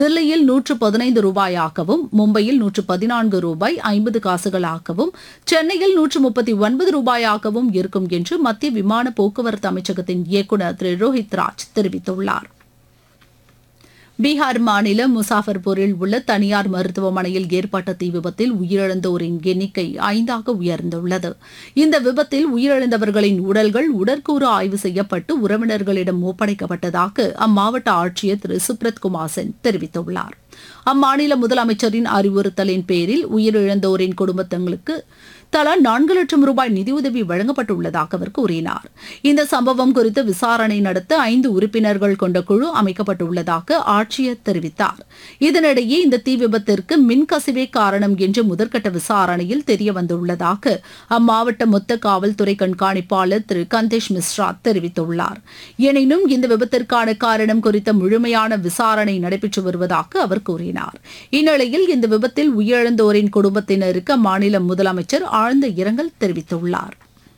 தில்லியில் நூற்று பதினைந்து ரூபாயாகவும் மும்பையில் நூற்று பதினான்கு ரூபாய் ஐம்பது காசுகளாகவும் சென்னையில் நூற்று முப்பத்தி ஒன்பது ரூபாயாகவும் இருக்கும் என்று மத்திய விமான போக்குவரத்து அமைச்சகத்தின் இயக்குநர் திரு ரோஹித் ராஜ் தெரிவித்துள்ளார் பீகார் மாநிலம் முசாஃபர்பூரில் உள்ள தனியார் மருத்துவமனையில் ஏற்பட்ட தீ விபத்தில் உயிரிழந்தோரின் எண்ணிக்கை ஐந்தாக உயர்ந்துள்ளது இந்த விபத்தில் உயிரிழந்தவர்களின் உடல்கள் உடற்கூறு ஆய்வு செய்யப்பட்டு உறவினர்களிடம் ஒப்படைக்கப்பட்டதாக அம்மாவட்ட ஆட்சியர் திரு சுப்ரத் குமார் சென் தெரிவித்துள்ளார் அம்மாநில முதலமைச்சரின் அறிவுறுத்தலின் பேரில் உயிரிழந்தோரின் குடும்பங்களுக்கு தலா நான்கு லட்சம் ரூபாய் நிதியுதவி வழங்கப்பட்டுள்ளதாக அவர் கூறினார் இந்த சம்பவம் குறித்து விசாரணை நடத்த ஐந்து உறுப்பினர்கள் கொண்ட குழு அமைக்கப்பட்டுள்ளதாக ஆட்சியர் தெரிவித்தார் இதனிடையே இந்த தீ விபத்திற்கு மின்கசிவே காரணம் என்று முதற்கட்ட விசாரணையில் தெரியவந்துள்ளதாக அம்மாவட்ட மொத்த காவல்துறை கண்காணிப்பாளர் திரு கந்தேஷ் மிஸ்ரா தெரிவித்துள்ளார் எனினும் இந்த விபத்திற்கான காரணம் குறித்த முழுமையான விசாரணை நடைபெற்று வருவதாக அவர் கூறினார் இந்நிலையில் இந்த விபத்தில் உயிரிழந்தோரின் குடும்பத்தினருக்கு அம்மாநில முதலமைச்சர் ஆழ்ந்த இரங்கல் தெரிவித்துள்ளார்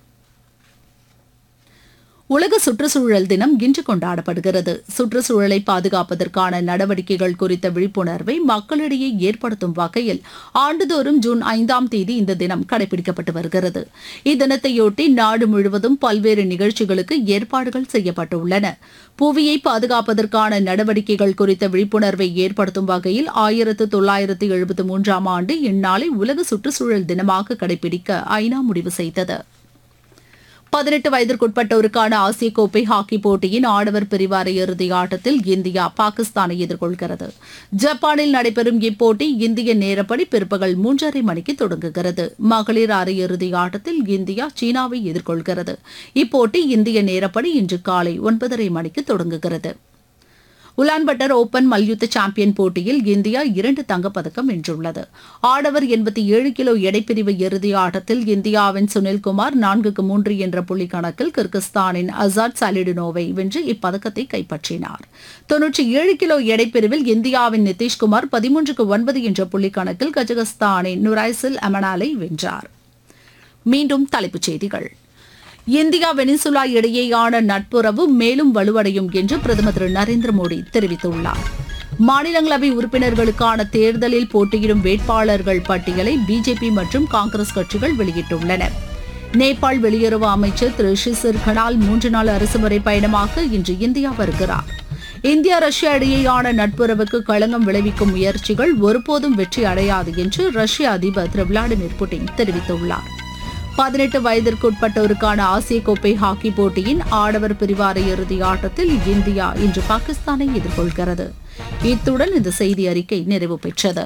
உலக சுற்றுச்சூழல் தினம் இன்று கொண்டாடப்படுகிறது சுற்றுச்சூழலை பாதுகாப்பதற்கான நடவடிக்கைகள் குறித்த விழிப்புணர்வை மக்களிடையே ஏற்படுத்தும் வகையில் ஆண்டுதோறும் ஜூன் ஐந்தாம் தேதி இந்த தினம் கடைபிடிக்கப்பட்டு வருகிறது இத்தினத்தையொட்டி நாடு முழுவதும் பல்வேறு நிகழ்ச்சிகளுக்கு ஏற்பாடுகள் செய்யப்பட்டுள்ளன புவியை பாதுகாப்பதற்கான நடவடிக்கைகள் குறித்த விழிப்புணர்வை ஏற்படுத்தும் வகையில் ஆயிரத்து தொள்ளாயிரத்து எழுபத்து மூன்றாம் ஆண்டு இந்நாளை உலக சுற்றுச்சூழல் தினமாக கடைபிடிக்க ஐநா முடிவு செய்தது பதினெட்டு வயதிற்குட்பட்டோருக்கான ஆசிய கோப்பை ஹாக்கி போட்டியின் ஆடவர் பிரிவு அரையிறுதி ஆட்டத்தில் இந்தியா பாகிஸ்தானை எதிர்கொள்கிறது ஜப்பானில் நடைபெறும் இப்போட்டி இந்திய நேரப்படி பிற்பகல் மூன்றரை மணிக்கு தொடங்குகிறது மகளிர் அரையிறுதி ஆட்டத்தில் இந்தியா சீனாவை எதிர்கொள்கிறது இப்போட்டி இந்திய நேரப்படி இன்று காலை ஒன்பதரை மணிக்கு தொடங்குகிறது உலான்பட்டர் ஓபன் மல்யுத்த சாம்பியன் போட்டியில் இந்தியா இரண்டு தங்கப்பதக்கம் வென்றுள்ளது ஆடவர் எண்பத்தி ஏழு கிலோ எடைப்பிரிவு இறுதி ஆட்டத்தில் இந்தியாவின் சுனில்குமார் நான்குக்கு மூன்று என்ற புள்ளி கணக்கில் கிர்கிஸ்தானின் அசாத் சாலிடினோவை வென்று இப்பதக்கத்தை கைப்பற்றினார் தொன்னூற்றி ஏழு கிலோ எடைப்பிரிவில் இந்தியாவின் நிதிஷ்குமார் பதிமூன்றுக்கு ஒன்பது என்ற புள்ளி கணக்கில் கஜகஸ்தானின் நுரைசில் அமனாலை வென்றார் மீண்டும் தலைப்புச் செய்திகள் இந்தியா வெனிசுலா இடையேயான நட்புறவு மேலும் வலுவடையும் என்று பிரதமர் திரு நரேந்திர மோடி தெரிவித்துள்ளார் மாநிலங்களவை உறுப்பினர்களுக்கான தேர்தலில் போட்டியிடும் வேட்பாளர்கள் பட்டியலை பிஜேபி மற்றும் காங்கிரஸ் கட்சிகள் வெளியிட்டுள்ளன நேபாள் வெளியுறவு அமைச்சர் திரு ஷிசிர் கனால் மூன்று நாள் அரசுமுறை பயணமாக இன்று இந்தியா வருகிறார் இந்தியா ரஷ்யா இடையேயான நட்புறவுக்கு களங்கம் விளைவிக்கும் முயற்சிகள் ஒருபோதும் வெற்றி அடையாது என்று ரஷ்ய அதிபர் திரு விளாடிமிர் புட்டின் தெரிவித்துள்ளார் பதினெட்டு வயதிற்குட்பட்டோருக்கான ஆசிய கோப்பை ஹாக்கி போட்டியின் ஆடவர் பிரிவு அரையிறுதி ஆட்டத்தில் இந்தியா இன்று பாகிஸ்தானை எதிர்கொள்கிறது இத்துடன் இந்த செய்தி அறிக்கை நிறைவு பெற்றது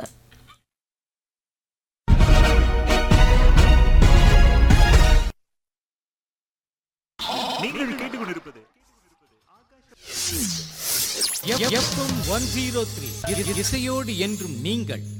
நீங்கள் கேட்டுக்கொண்டிருப்பது எஃப்எம் ஒன் ஜீரோ த்ரீ இசையோடு என்றும் நீங்கள்